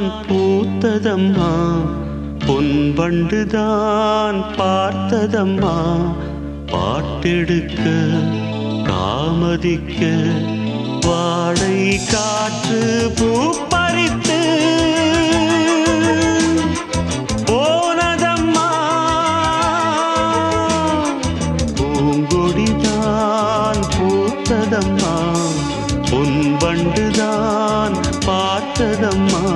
வண்டுதான் பூத்ததம்மா பொன் வண்டுதான் பார்த்ததம்மா பாட்டெடுக்க தாமதிக்க வாடை காற்று பூ பறித்து போனதம்மா பூங்கொடிதான் பூத்ததம்மா பொன் வண்டுதான் பார்த்ததம்மா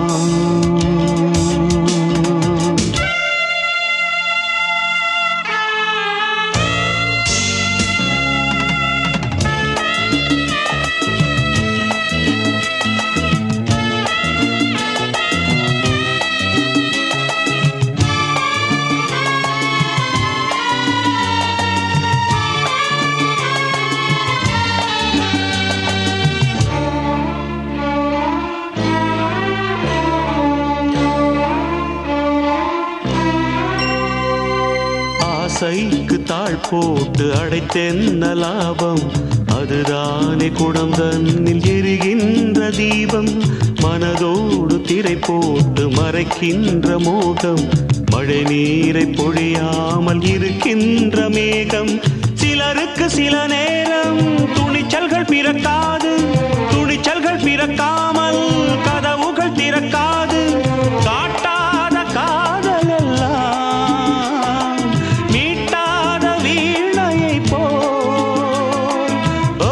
ஆசைக்கு தாழ் போட்டு அடைத்தென்ன லாபம் அதுதானே குடம் தன்னில் எரிகின்ற தீபம் மனதோடு திரை போட்டு மறைக்கின்ற மோகம் மழை நீரை பொழியாமல் இருக்கின்ற மேகம் சிலருக்கு சில நேரம் துணிச்சல்கள் பிறக்காது துணிச்சல்கள் பிறக்காமல் கதவுகள் திறக்காது காட்டாத காதல் எல்லாம் மீட்டாத வீணையை போல் ஓ,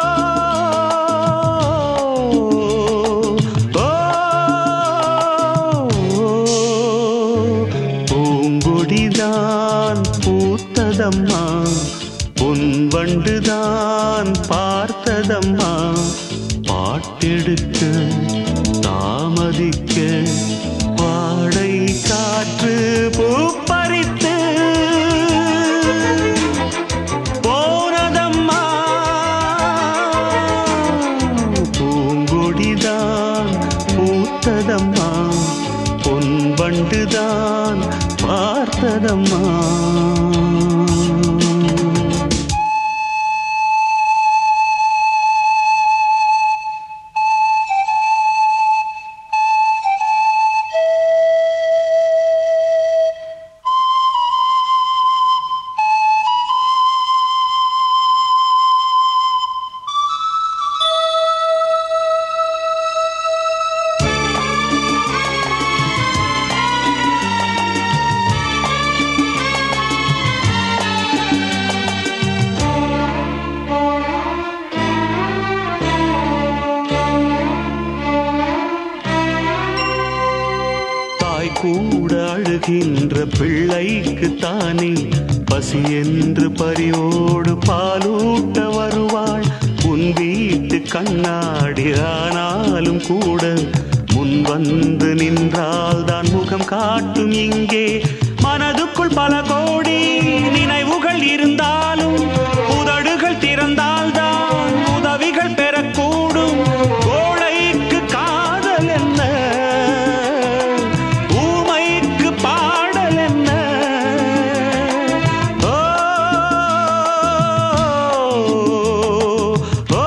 ஓ, பூங்கொடிதான் பூத்ததம்மா உன் வண்டுதான் பார்த்ததம்மா பாட்டெடுக்க தாமதிக்க வாடை காற்று பூ பறித்து போனதம்மா பூங்கொடிதான் பூத்ததம்மா பொன் வண்டுதான் பார்த்ததம்மா தாய் கூட அழுகின்ற பிள்ளைக்கு தானே பசி என்று பரியோடு பாலூட்ட வருவாள் உன் வீட்டு கண்ணாடி ஆனாலும் கூட முன் வந்து நின்றால் தான் முகம் காட்டும் இங்கே மனதுக்குள் பல கோடி நினைவுகள் இருந்தாலும் உதடுகள் திறந்தால்தான் உதவிகள் பெறக்கூடும் கோழைக்கு காதல் என்ன ஊமைக்கு பாடல் என்ன ஓ, ஓ,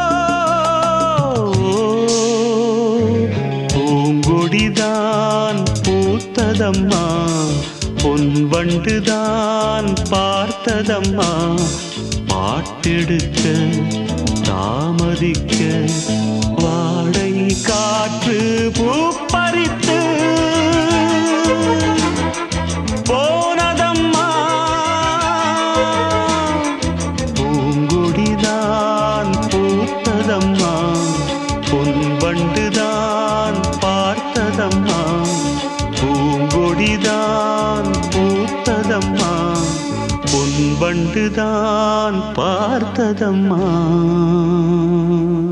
பூங்கொடிதான் பூத்ததம்மா பொன் வண்டுதான் பார்த்ததம்மா பாட்டெடுக்க தாமதிக்க வாடை காற்று பூ பறித்து போனதம்மா பூங்குடிதான் பூத்ததம்மா பொன் வண்டுதான் பார்த்ததம்மா பூங்கொடிதான் பூத்ததம்மா பொன் வண்டுதான் பார்த்ததம்மா